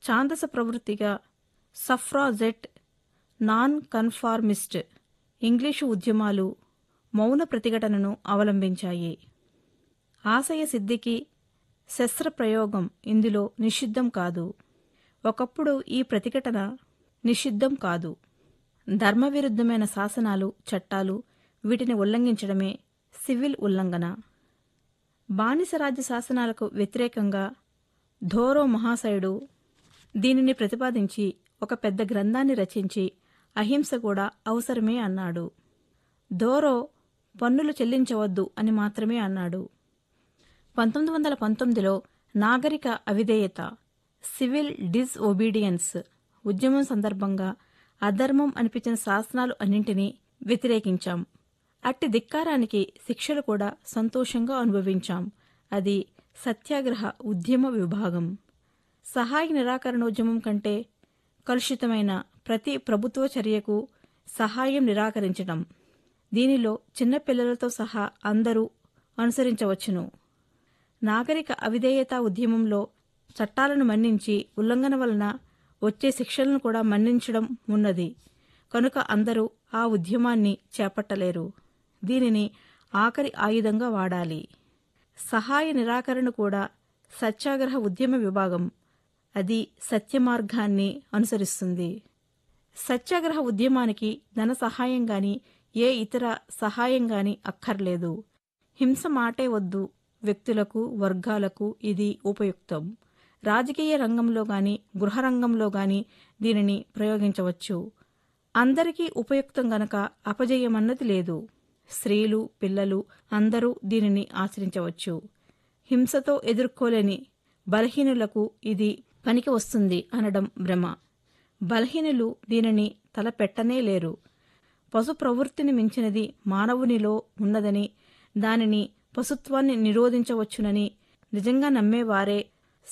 ఛాందస ప్రవృత్తిగా suffragette non conformist English ఉద్యమాలు మౌన ప్రతిఘటనను అవలంబించాయి ఆశయ సిద్ధికి శస్త్రప్రయోగం ఇందులో నిషిద్ధం కాదు ఒకప్పుడు ఈ ప్రతిఘటన నిషిద్ధం కాదు ధర్మవిరుద్ధమైన శాసనాలు చట్టాలు వీటిని ఉల్లంఘించడమే సివిల్ ఉల్లంఘన బానిసరాజ్య శాసనాలకు వ్యతిరేకంగా ధోరో మహాశయుడు దీనిని ప్రతిపాదించి ఒక పెద్ద గ్రంథాన్ని రచించి అహింస కూడా అవసరమే అన్నాడు ధోరో పన్నులు చెల్లించవద్దు అని మాత్రమే అన్నాడు పంతొమ్మిది వందల పంతొమ్మిదిలో నాగరిక అవిధేయత సివిల్ డిస్ ఒబీడియన్స్ ఉద్యమం సందర్భంగా అధర్మం అనిపించిన శాసనాలు అన్నింటినీ వ్యతిరేకించాం అట్టి ధిక్కారానికి శిక్షలు కూడా సంతోషంగా అనుభవించాం అది సత్యాగ్రహ ఉద్యమ విభాగం సహాయ నిరాకరణోద్యమం కంటే కలుషితమైన ప్రతి ప్రభుత్వ చర్యకు సహాయం నిరాకరించడం దీనిలో చిన్నపిల్లలతో సహా అందరూ అనుసరించవచ్చును నాగరిక అవిధేయత ఉద్యమంలో చట్టాలను మన్నించి ఉల్లంఘన వలన వచ్చే శిక్షలను కూడా మన్నించడం ఉన్నది కనుక అందరూ ఆ ఉద్యమాన్ని చేపట్టలేరు దీనిని ఆఖరి ఆయుధంగా వాడాలి సహాయ నిరాకరణ కూడా సత్యాగ్రహ ఉద్యమ విభాగం అది సత్యమార్గాన్ని అనుసరిస్తుంది సత్యాగ్రహ ఉద్యమానికి ధన సహాయం గాని ఏ ఇతర సహాయం గాని అక్కర్లేదు హింస మాటే వద్దు వ్యక్తులకు వర్గాలకు ఇది ఉపయుక్తం రాజకీయ రంగంలో గాని గృహ రంగంలో గాని దీనిని ప్రయోగించవచ్చు అందరికీ ఉపయుక్తం గనక అపజయమన్నది లేదు స్త్రీలు పిల్లలు అందరూ దీనిని ఆచరించవచ్చు హింసతో ఎదుర్కోలేని బలహీనులకు ఇది పనికి వస్తుంది అనడం భ్రమ బలహీనులు దీనిని తలపెట్టనే లేరు పశు ప్రవృత్తిని మించినది మానవునిలో ఉన్నదని దానిని పశుత్వాన్ని నిరోధించవచ్చునని నిజంగా నమ్మేవారే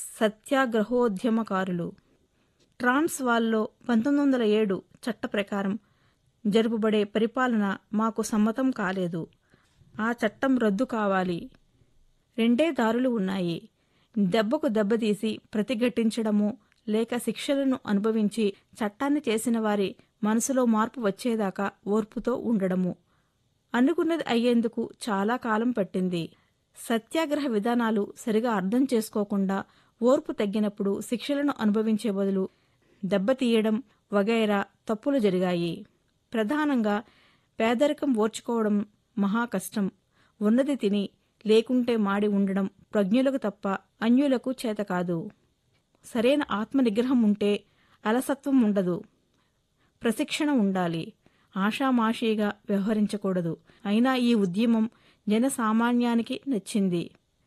సత్యాగ్రహోద్యమకారులు ట్రాన్స్వాల్లో పంతొమ్మిది వందల ఏడు చట్ట ప్రకారం జరుపుబడే పరిపాలన మాకు సమ్మతం కాలేదు ఆ చట్టం రద్దు కావాలి రెండే దారులు ఉన్నాయి దెబ్బకు దెబ్బతీసి ప్రతిఘటించడము లేక శిక్షలను అనుభవించి చట్టాన్ని చేసిన వారి మనసులో మార్పు వచ్చేదాకా ఓర్పుతో ఉండడము అనుకున్నది అయ్యేందుకు చాలా కాలం పట్టింది సత్యాగ్రహ విధానాలు సరిగా అర్థం చేసుకోకుండా ఓర్పు తగ్గినప్పుడు శిక్షలను అనుభవించే బదులు దెబ్బతీయడం వగైరా తప్పులు జరిగాయి ప్రధానంగా పేదరికం ఓర్చుకోవడం మహా కష్టం ఉన్నది తిని లేకుంటే మాడి ఉండడం ప్రజ్ఞులకు తప్ప అన్యులకు చేత కాదు సరైన ఆత్మ నిగ్రహం ఉంటే అలసత్వం ఉండదు ప్రశిక్షణ ఉండాలి ఆషామాషీగా వ్యవహరించకూడదు అయినా ఈ ఉద్యమం జనసామాన్యానికి నచ్చింది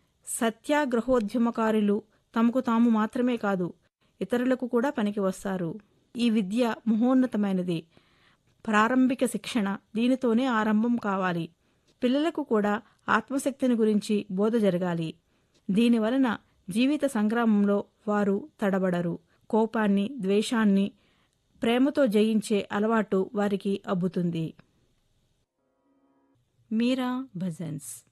సత్యాగ్రహోద్యమకారులు తమకు తాము మాత్రమే కాదు ఇతరులకు కూడా పనికి వస్తారు ఈ విద్య మహోన్నతమైనది ప్రారంభిక శిక్షణ దీనితోనే ఆరంభం కావాలి పిల్లలకు కూడా ఆత్మశక్తిని గురించి బోధ జరగాలి దీనివలన జీవిత సంగ్రామంలో వారు తడబడరు కోపాన్ని ద్వేషాన్ని ప్రేమతో జయించే అలవాటు వారికి అబ్బుతుంది మీరా భజన్స్